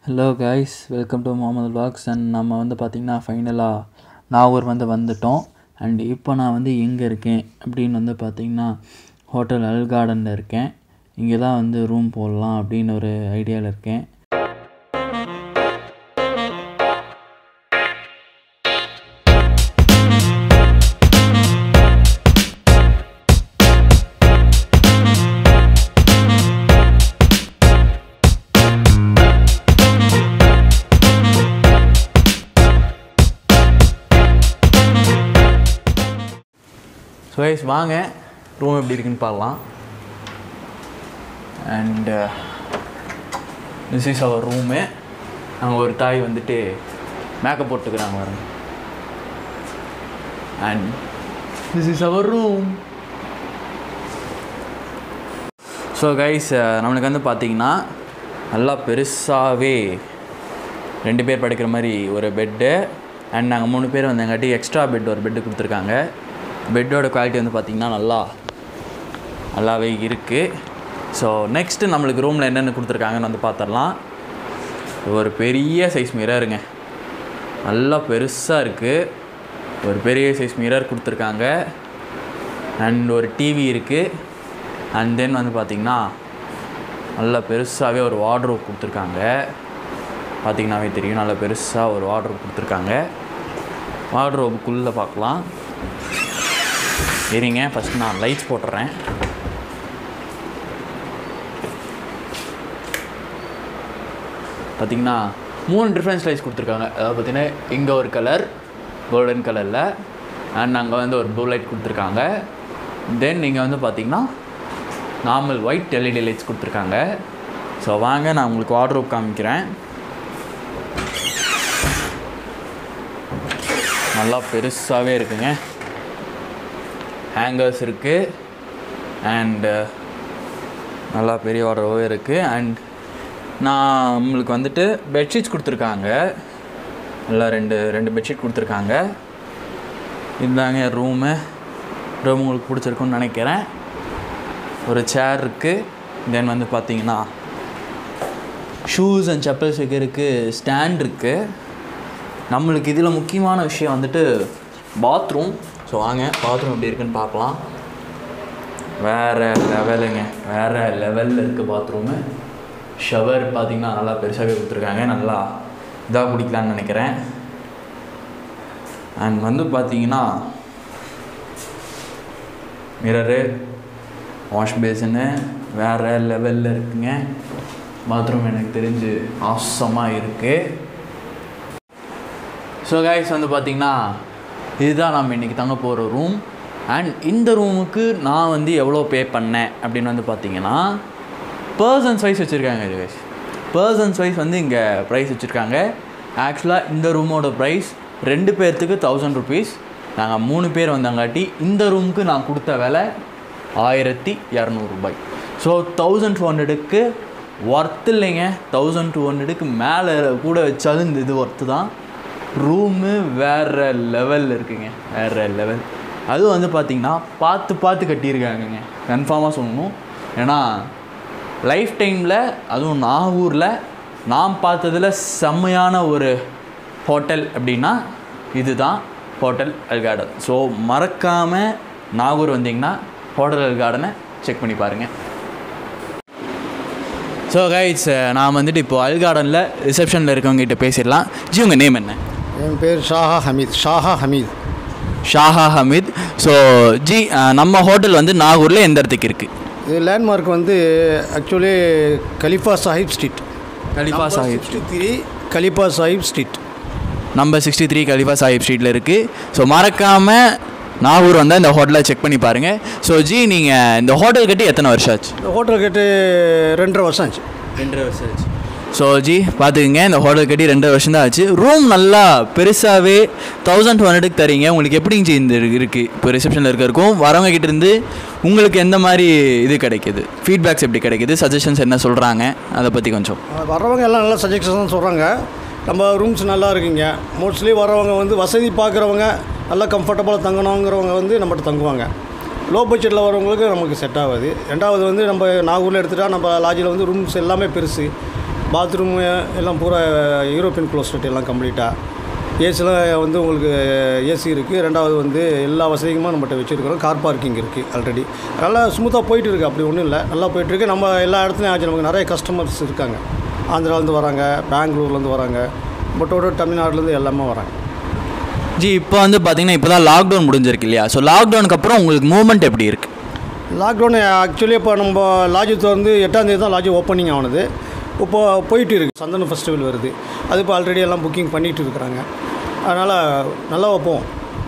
Hello guys welcome to Mohammed box and நம்ம வந்து பார்த்திங்கன்னா ஃபைனலாக நாகூர் வந்து வந்துட்டோம் அண்ட் இப்போ நான் வந்து எங்கே இருக்கேன் அப்படின்னு வந்து பார்த்திங்கன்னா ஹோட்டல் அல் கார்டனில் இருக்கேன் இங்கே தான் வந்து ரூம் போடலாம் அப்படின்னு ஒரு ஐடியாவில் இருக்கேன் ஸோ கைஸ் வாங்க ரூம் எப்படி இருக்குன்னு பார்க்கலாம் and this is our room அங்கே ஒரு தாய் வந்துட்டு மேக்கப் போட்டுக்கிறாங்க பாருங்க and this is our room so guys நம்மளுக்கு வந்து பார்த்தீங்கன்னா நல்லா பெருசாகவே ரெண்டு பேர் படுக்கிற மாதிரி ஒரு பெட்டு அண்ட் நாங்கள் மூணு பேர் வந்தங்காட்டி எக்ஸ்ட்ரா பெட் ஒரு பெட்டு கொடுத்துருக்காங்க பெட்டோட குவாலிட்டி வந்து பார்த்திங்கன்னா நல்லா நல்லாவே இருக்குது ஸோ நெக்ஸ்ட்டு நம்மளுக்கு ரூமில் என்னென்ன கொடுத்துருக்காங்கன்னு வந்து பார்த்துடலாம் ஒரு பெரிய சைஸ் மிரருங்க நல்லா பெருசாக இருக்குது ஒரு பெரிய சைஸ் மிரர் கொடுத்துருக்காங்க அண்ட் ஒரு டிவி இருக்குது அண்ட் தென் வந்து பார்த்திங்கன்னா நல்லா பெருசாகவே ஒரு வார்ட்ரோப் கொடுத்துருக்காங்க பார்த்திங்கனாவே தெரியும் நல்லா பெருசாக ஒரு வார்ட்ரோப் கொடுத்துருக்காங்க வார்ட்ரோப்புக்குள்ளே பார்க்கலாம் இருங்க ஃபஸ்ட் நான் லைட்ஸ் போட்டுறேன் பார்த்தீங்கன்னா மூணு டிஃப்ரென்ஸ் லைட்ஸ் கொடுத்துருக்காங்க அதாவது பார்த்தீங்கன்னா இங்கே ஒரு கலர் கோல்டன் கலரில் அண்ட் அங்கே வந்து ஒரு ப்ளூ லைட் கொடுத்துருக்காங்க தென் இங்கே வந்து பார்த்தீங்கன்னா நார்மல் ஒயிட் எல்இடி லைட்ஸ் கொடுத்துருக்காங்க ஸோ வாங்க நான் உங்களுக்கு வார்ட்ரோப் காமிக்கிறேன் நல்லா பெருசாகவே இருக்குங்க ஹேங்கர்ஸ் இருக்குது அண்டு நல்லா பெரிய வார்ட்ரோவே இருக்குது அண்ட் நான் நம்மளுக்கு வந்துட்டு பெட்ஷீட்ஸ் கொடுத்துருக்காங்க நல்லா ரெண்டு ரெண்டு பெட்ஷீட் கொடுத்துருக்காங்க இதுதாங்க ரூமு ரூம் உங்களுக்கு பிடிச்சிருக்குன்னு நினைக்கிறேன் ஒரு சேர் இருக்குது தென் வந்து பார்த்தீங்கன்னா ஷூஸ் அண்ட் செப்பல்ஸ் வைக்கிறதுக்கு ஸ்டாண்ட் இருக்குது நம்மளுக்கு இதில் முக்கியமான விஷயம் வந்துட்டு பாத்ரூம் ஸோ வாங்க பாத்ரூம் எப்படி இருக்குன்னு பார்க்கலாம் வேறு லெவலுங்க வேறு லெவலில் இருக்குது பாத்ரூமு ஷவர் பார்த்திங்கன்னா நல்லா பெருசாகவே கொடுத்துருக்காங்க நல்லா இதாக குடிக்கலான்னு நினைக்கிறேன் அண்ட் வந்து பார்த்தீங்கன்னா மிரரு வாஷ் பேசின்னு வேறு லெவலில் இருக்குங்க பாத்ரூம் எனக்கு தெரிஞ்சு ஆசமாக இருக்குது ஸோ கைஸ் வந்து பார்த்திங்கன்னா இதுதான் நம்ம இன்றைக்கி தங்க போகிற ரூம் அண்ட் இந்த ரூமுக்கு நான் வந்து எவ்வளோ பே பண்ணேன் அப்படின்னு வந்து பார்த்தீங்கன்னா பர்சன்ஸ் வைஸ் வச்சுருக்காங்க இது கைஸ் பர்சன்ஸ் வைஸ் வந்து இங்கே ப்ரைஸ் வச்சுருக்காங்க ஆக்சுவலாக இந்த ரூமோட ப்ரைஸ் ரெண்டு பேர்த்துக்கு தௌசண்ட் ருபீஸ் நாங்கள் மூணு பேர் வந்தங்காட்டி இந்த ரூமுக்கு நான் கொடுத்த விலை ஆயிரத்தி இரநூறுபாய் ஸோ தௌசண்ட் டூ ஹண்ட்ரடுக்கு ஒர்த் இல்லைங்க தௌசண்ட் டூ ஹண்ட்ரடுக்கு மேலே கூட வச்சாலும் இந்த இது ஒர்த்து தான் ரூமு வேறு லெவலில் இருக்குங்க வேறு லெவல் அதுவும் வந்து பார்த்திங்கன்னா பார்த்து பார்த்து கட்டியிருக்காங்கங்க கன்ஃபார்மாக சொல்லணும் ஏன்னா லைஃப் டைமில் அதுவும் நாகூரில் நான் பார்த்ததில் செம்மையான ஒரு ஹோட்டல் அப்படின்னா இதுதான் ஹோட்டல் அல் கார்டன் ஸோ மறக்காமல் நாகூர் வந்தீங்கன்னா ஹோட்டல் அல் கார்டனை செக் பண்ணி பாருங்கள் ஸோ கைட்ஸ் நான் வந்துட்டு இப்போது அல் கார்டனில் ரிசப்ஷனில் இருக்கவங்ககிட்ட பேசிடலாம் ஜி உங்கள் நேம் என்ன என் பேர் ஷாஹா ஹமீத் ஷாஹா ஹமீத் ஷாஹா ஹமீத் ஸோ ஜி அஹ், நம்ம ஹோட்டல் வந்து நாகூரில் எந்த இடத்துக்கு இருக்குது இது லேண்ட்மார்க் வந்து actually Khalifa Sahib street Khalifa Sahib sixty three Khalifa Sahib street number sixty three Khalifa Sahib ஸ்ட்ரீட்டில் இருக்குது ஸோ மறக்காமல் நாகூர் வந்தால் இந்த ஹோட்டலை செக் பண்ணி பாருங்கள் ஸோ ஜி நீங்கள் இந்த ஹோட்டல் கட்டி எத்தனை வருஷம் ஆச்சு இந்த ஹோட்டல் கேட்டு ரெண்டரை வருஷம் ஆச்சு ரெண்டரை வருஷம் ஆச்சு ஸோ ஜி பார்த்துக்குங்க இந்த ஹோட்டல் கட்டி ரெண்டரை வருஷம் தான் ஆச்சு ரூம் நல்லா பெருசாகவே தௌசண்ட் டூ ஹண்ட்ரடுக்கு தரீங்க உங்களுக்கு எப்படிங்க ஜி இந்த இருக்குது இப்போ ரிசப்ஷனில் இருக்கிறக்கும் வரவங்க கிட்ட இருந்து உங்களுக்கு எந்த மாதிரி இது கிடைக்குது ஃபீட்பேக்ஸ் எப்படி கிடைக்குது சஜஷன்ஸ் என்ன சொல்கிறாங்க அதை பற்றி கொஞ்சம் வர்றவங்க எல்லாம் நல்லா சஜஷன் தான் சொல்கிறாங்க நம்ம ரூம்ஸ் நல்லா இருக்குங்க மோஸ்ட்லி வரவங்க வந்து வசதி பார்க்குறவங்க நல்லா கம்ஃபர்டபுளாக தங்கணுங்கிறவங்க வந்து நம்மகிட்ட தங்குவாங்க லோ பட்ஜெட்டில் வரவங்களுக்கு நமக்கு செட் ஆகாது ரெண்டாவது வந்து நம்ம நாகூரில் எடுத்துகிட்டா நம்ம லாட்ஜில் வந்து ரூம்ஸ் எல்லாமே பெருசு பாத்ரூமு எல்லாம் பூரா யூரோப்பியன் க்ளோஸ்டட் எல்லாம் கம்ப்ளீட்டாக ஏசிலாம் வந்து உங்களுக்கு ஏசி இருக்குது ரெண்டாவது வந்து எல்லா வசதியுமே நம்மகிட்ட வச்சுருக்கிறோம் கார் பார்க்கிங் இருக்குது ஆல்ரெடி நல்லா ஸ்மூத்தாக போயிட்டு இருக்குது அப்படி ஒன்றும் இல்லை நல்லா போயிட்டுருக்கு நம்ம எல்லா இடத்துலையும் ஆச்சு நமக்கு நிறைய கஸ்டமர்ஸ் இருக்காங்க ஆந்திராலேருந்து வராங்க பெங்களூர்லேருந்து வராங்க பட்டோட தமிழ்நாடுலேருந்து எல்லாமே வராங்க ஜி இப்போ வந்து பார்த்தீங்கன்னா இப்போ தான் லாக்டவுன் முடிஞ்சிருக்கு இல்லையா ஸோ லாக்டவுனுக்கு அப்புறம் உங்களுக்கு மூவ்மெண்ட் எப்படி இருக்குது லாக்டவுன் ஆக்சுவலி இப்போ நம்ம லாட்ஜ் திறந்து எட்டாம் தேதி தான் லாட்ஜ் ஓப்பனிங் ஆனது இப்போ போயிட்டு இருக்குது சந்தனம் ஃபெஸ்டிவல் வருது அது இப்போ ஆல்ரெடி எல்லாம் புக்கிங் பண்ணிட்டு இருக்கிறாங்க அதனால் நல்லா வைப்போம்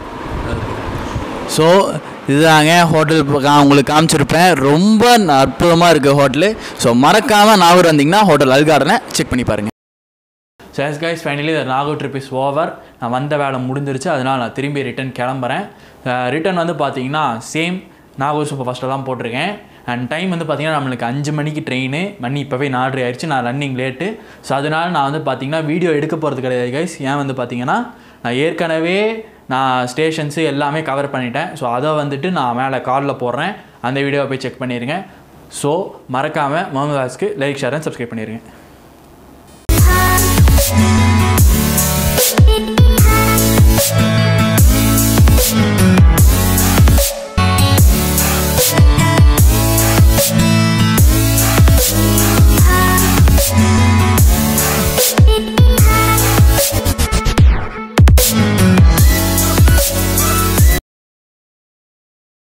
ஸோ இதுதாங்க ஹோட்டல் நான் உங்களுக்கு காமிச்சிருப்பேன் ரொம்ப அற்புதமாக இருக்குது ஹோட்டலு ஸோ மறக்காமல் நாகூர் வந்தீங்கன்னா ஹோட்டல் அல்கார்டனை செக் பண்ணி பாருங்கள் சேஸ் guys finally Nagore trip is over நான் வந்த வேலை முடிஞ்சிருச்சு அதனால் நான் திரும்பி ரிட்டன் கிளம்புறேன் ரிட்டன் வந்து பார்த்தீங்கன்னா சேம் நாகூர் சூப்பர் ஃபஸ்ட்டில் தான் போட்டிருக்கேன் அண்ட் டைம் வந்து பார்த்தீங்கன்னா நம்மளுக்கு அஞ்சு மணிக்கு ட்ரெயின் மணி இப்போவே நாலரை ஆயிடுச்சு நான் ரன்னிங் லேட்டு ஸோ அதனால் நான் வந்து பார்த்தீங்கன்னா வீடியோ எடுக்க போகிறது கிடையாது கைஸ் ஏன் வந்து பார்த்தீங்கன்னா நான் ஏற்கனவே நான் ஸ்டேஷன்ஸு எல்லாமே கவர் பண்ணிட்டேன் ஸோ அதை வந்துட்டு நான் மேலே காலில் போடுறேன் அந்த வீடியோவை போய் செக் பண்ணிடுங்க ஸோ மறக்காமல் Mohammed like share and subscribe பண்ணிடுங்க Thank you.